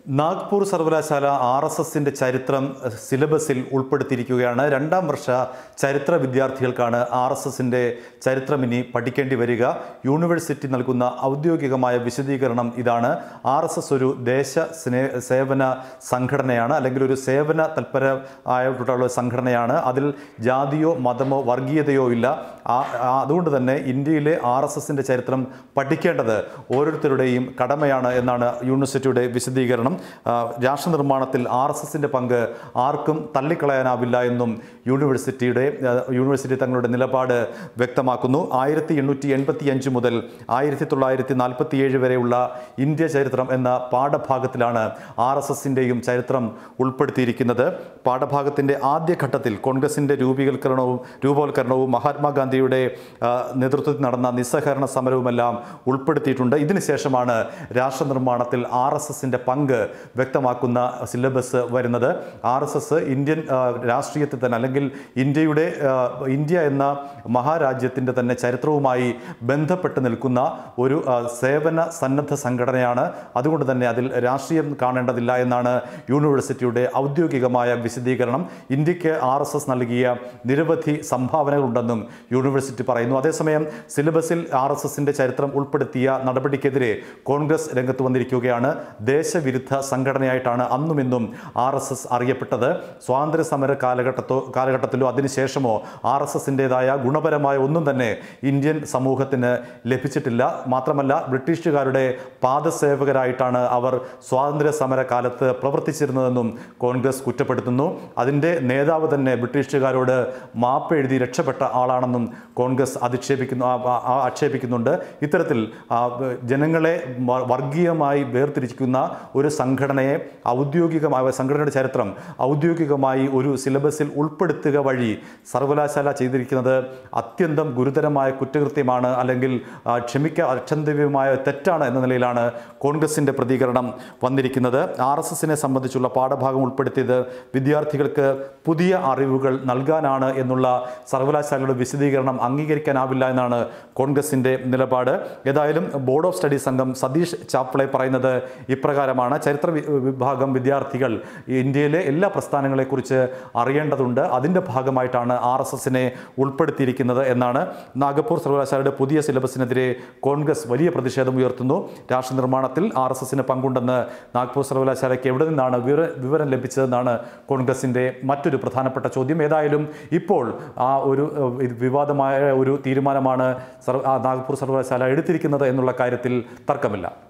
നാഗ്പൂർ സർവകലാശാല R S എസിൻ്റെ ചരിത്രം സിലബസിൽ ഉൾപ്പെടുത്തിയിരിക്കുകയാണ് രണ്ടാം വർഷ ചരിത്ര വിദ്യാർത്ഥികൾക്കാണ് ആർ എസ് എസിൻ്റെ ചരിത്രം ഇനി പഠിക്കേണ്ടി വരിക യൂണിവേഴ്സിറ്റി നൽകുന്ന ഔദ്യോഗികമായ വിശദീകരണം ഇതാണ് ആർ എസ് എസ് ഒരു ദേശ സ്നേ സേവന സംഘടനയാണ് അല്ലെങ്കിൽ ഒരു സേവന തൽപരമായിട്ടുള്ള സംഘടനയാണ് അതിൽ ജാതിയോ മതമോ വർഗീയതയോ ഇല്ല ആ- ആ- അതുകൊണ്ട് തന്നെ ഇന്ത്യയിലെ ആർ എസ് എസിൻ്റെ ചരിത്രം പഠിക്കേണ്ടത് ഓരോരുത്തരുടെയും കടമയാണ് എന്നാണ് യൂണിവേഴ്സിറ്റിയുടെ വിശദീകരണം ആ, രാഷ്ട്ര നിർമ്മാണത്തിൽ ആർ എസ് എസിൻ്റെ പങ്ക് ആർക്കും തള്ളിക്കളയാനാവില്ല എന്നും യൂണിവേഴ്സിറ്റിയുടെ ആ, യൂണിവേഴ്സിറ്റി തങ്ങളുടെ നിലപാട് വ്യക്തമാക്കുന്നു ആയിരത്തി എണ്ണൂറ്റി എൺപത്തി അഞ്ച് മുതൽ ആയിരത്തി തൊള്ളായിരത്തി നാൽപ്പത്തി ഏഴ് വരെയുള്ള ഇന്ത്യ ചരിത്രം എന്ന പാഠഭാഗത്തിലാണ് ആർ എസ് എസിൻ്റെയും ചരിത്രം ഉൾപ്പെടുത്തിയിരിക്കുന്നത് പാഠഭാഗത്തിൻ്റെ ആദ്യഘട്ടത്തിൽ കോൺഗ്രസിൻ്റെ രൂപീകരണവും രൂപവൽക്കരണവും മഹാത്മാഗാന്ധിയുടെ ആ, നേതൃത്വത്തിൽ നടന്ന നിസ്സഹകരണ സമരവുമെല്ലാം ഉൾപ്പെടുത്തിയിട്ടുണ്ട് ഇതിനുശേഷമാണ് രാഷ്ട്ര നിർമ്മാണത്തിൽ ആർ എസ് എസിൻ്റെ പങ്ക് വ്യക്തമാക്കുന്ന സിലബസ് വരുന്നത് ആർ എസ് എസ് ഇന്ത്യൻ ആ, രാഷ്ട്രീയത്തിൽ തന്നെ അല്ലെങ്കിൽ ഇന്ത്യയുടെ ആ, ഇന്ത്യ എന്ന മഹാരാജ്യത്തിൻ്റെ തന്നെ ചരിത്രവുമായി ബന്ധപ്പെട്ട് നിൽക്കുന്ന ഒരു ആ, സേവന സന്നദ്ധ സംഘടനയാണ് അതുകൊണ്ട് തന്നെ അതിൽ രാഷ്ട്രീയം കാണേണ്ടതില്ല എന്നാണ് യൂണിവേഴ്സിറ്റിയുടെ ഔദ്യോഗികമായ വിശദീകരണം ഇന്ത്യക്ക് ആർ എസ് എസ് നൽകിയ നിരവധി സംഭാവനകളുണ്ടെന്നും യൂണിവേഴ്സിറ്റി പറയുന്നു അതേസമയം സിലബസിൽ ആർ എസ് എസിൻ്റെ ചരിത്രം ഉൾപ്പെടുത്തിയ നടപടിക്കെതിരെ കോൺഗ്രസ് രംഗത്ത് വന്നിരിക്കുകയാണ് ദേശവിരുദ്ധ സംഘടനയായിട്ടാണ് അന്നും ഇന്നും ആർ എസ് എസ് അറിയപ്പെട്ടത് സ്വാതന്ത്ര്യ സമര കാലഘട്ടത്തോ കാലഘട്ടത്തിലോ അതിനുശേഷമോ ആർ എസ് എസിൻ്റെതായ ഗുണപരമായ ഒന്നും തന്നെ ഇന്ത്യൻ സമൂഹത്തിന് ലഭിച്ചിട്ടില്ല മാത്രമല്ല ബ്രിട്ടീഷുകാരുടെ പാദസേവകരായിട്ടാണ് അവർ സ്വാതന്ത്ര്യ സമര കാലത്ത് പ്രവർത്തിച്ചിരുന്നതെന്നും കോൺഗ്രസ് കുറ്റപ്പെടുത്തുന്നു അതിൻ്റെ നേതാവ് തന്നെ ബ്രിട്ടീഷുകാരോട് മാപ്പ് എഴുതി രക്ഷപ്പെട്ട ആളാണെന്നും കോൺഗ്രസ് അധിക്ഷേപിക്കുന്നു ആ- ആ- ആ- ആക്ഷേപിക്കുന്നുണ്ട് ഇത്തരത്തിൽ ആ, ജനങ്ങളെ വ- വർഗീയമായി വേർതിരിക്കുന്ന ഒരു സംഘടനയെ ഔദ്യോഗികമായ സംഘടനയുടെ ചരിത്രം ഔദ്യോഗികമായി ഒരു സിലബസിൽ ഉൾപ്പെടുത്തുക വഴി സർവകലാശാല ചെയ്തിരിക്കുന്നത് അത്യന്തം ഗുരുതരമായ കുറ്റകൃത്യമാണ് അല്ലെങ്കിൽ ആ, ക്ഷമിക്ക അക്ഷന്തവ്യമായ തെറ്റാണ് എന്ന നിലയിലാണ് കോൺഗ്രസിൻ്റെ പ്രതികരണം വന്നിരിക്കുന്നത് ആർ എസ് എസിനെ സംബന്ധിച്ചുള്ള പാഠഭാഗം ഉൾപ്പെടുത്തിയത് വിദ്യാർത്ഥികൾക്ക് പുതിയ അറിവുകൾ നൽകാനാണ് എന്നുള്ള സർവകലാശാലയുടെ വിശദീകരണം അംഗീകരിക്കാനാവില്ല എന്നാണ് കോൺഗ്രസിൻ്റെ നിലപാട് ഏതായാലും ബോർഡ് ഓഫ് സ്റ്റഡീസ് അംഗം സതീഷ് ചാപ്ലെ പറയുന്നത് ഇപ്രകാരമാണ് ചരിത്ര വി- വിഭാഗം വിദ്യാർത്ഥികൾ ഇന്ത്യയിലെ എല്ലാ പ്രസ്ഥാനങ്ങളെക്കുറിച്ച് അറിയേണ്ടതുണ്ട് അതിൻ്റെ ഭാഗമായിട്ടാണ് ആർ എസ് എസിനെ ഉൾപ്പെടുത്തിയിരിക്കുന്നത് എന്നാണ് നാഗപ്പൂർ സർവകലാശാലയുടെ പുതിയ സിലബസിനെതിരെ കോൺഗ്രസ് വലിയ പ്രതിഷേധം ഉയർത്തുന്നു രാഷ്ട്ര നിർമ്മാണത്തിൽ ആർ എസ് എസിന് പങ്കുണ്ടെന്ന് നാഗ്പൂർ സർവകലാശാലയ്ക്ക് എവിടെ നിന്നാണ് വിവര- വിവരം ലഭിച്ചതെന്നാണ് കോൺഗ്രസിൻ്റെ മറ്റൊരു പ്രധാനപ്പെട്ട ചോദ്യം ഏതായാലും ഇപ്പോൾ ആ ഒരു ഏഹ്, ഇത് വിവാദമായ ഒരു തീരുമാനമാണ് സർ ആ നാഗ്പൂർ സർവകലാശാല എടുത്തിരിക്കുന്നത് എന്നുള്ള കാര്യത്തിൽ തർക്കമില്ല